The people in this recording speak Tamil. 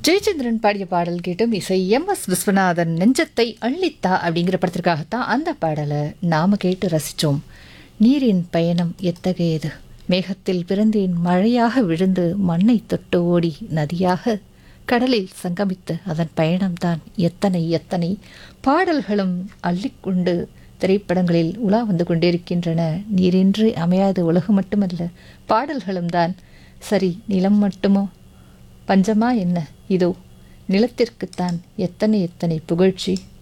ஜெயச்சந்திரன் பாடிய பாடல் கேட்டும் இசை எம் எஸ் விஸ்வநாதன் நெஞ்சத்தை அள்ளித்தா அப்படிங்கிற படத்திற்காகத்தான் அந்த பாடலை நாம கேட்டு ரசித்தோம் நீரின் பயணம் எத்தகையது மேகத்தில் பிறந்தேன் மழையாக விழுந்து மண்ணை தொட்டு ஓடி நதியாக கடலில் சங்கமித்து அதன் பயணம்தான் எத்தனை எத்தனை பாடல்களும் அள்ளிக்கொண்டு திரைப்படங்களில் உலா வந்து கொண்டிருக்கின்றன நீரின்றி அமையாத உலகம் மட்டுமல்ல பாடல்களும் தான் சரி நிலம் மட்டுமோ பஞ்சமா என்ன இதோ நிலத்திற்குத்தான் எத்தனை எத்தனை புகழ்ச்சி